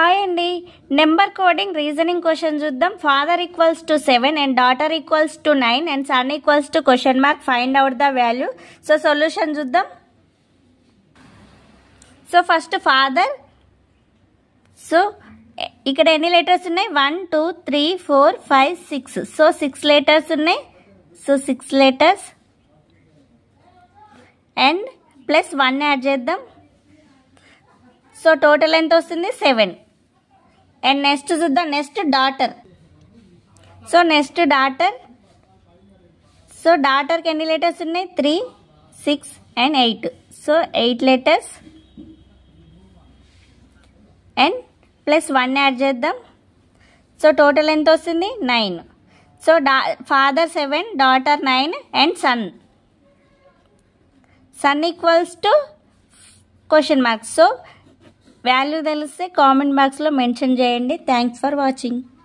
hi అండి number coding reasoning question చూద్దాం father equals to seven and daughter equals to nine and son equals to question mark find out the value so solution చూద్దాం so first father so ఇక్కడ ఎన్ని letters ఉన్నాయి one two three four five six so six letters ఉన్నాయి so six letters and plus one add చేద్దాం so total ఎంత వస్తుంది seven and next చూద్దాం next daughter so next daughter so డాటర్కి ఎన్ని letters ఉన్నాయి three six and eight so eight letters and plus one add చేద్దాం so total ఎంత వస్తుంది nine so డా father seven daughter nine and son son equals to question marks so value తెలిస్తే comment బాక్స్లో mention చేయండి thanks for watching